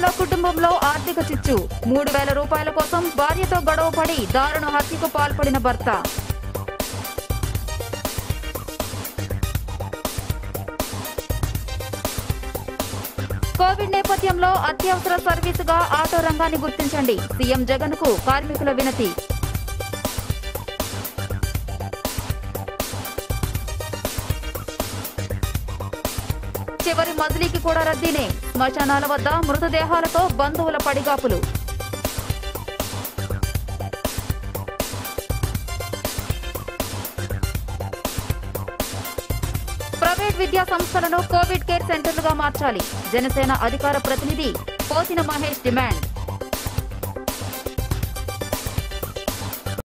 తాడేపల్లిలో కుటుంబంలో ఆర్థిక చిచ్చు మూడు వేల రూపాయల కోసం భార్యతో గొడవ పడి దారుణ హత్యకు పాల్పడిన భర్త కోవిడ్ నేపథ్యంలో అత్యవసర సర్వీసుగా ఆటో రంగాన్ని గుర్తించండి సీఎం జగన్ కు కార్మికుల వినతి చివరి మజిలీకి కూడా రద్దీనే శ్మశానాల వద్ద మృతదేహాలతో బంధువుల పడిగాపులు ప్రైవేట్ విద్యా సంస్థలను కోవిడ్ కేర్ సెంటర్లుగా మార్చాలి జనసేన అధికార ప్రతినిధి పోతిన మహేష్ డిమాండ్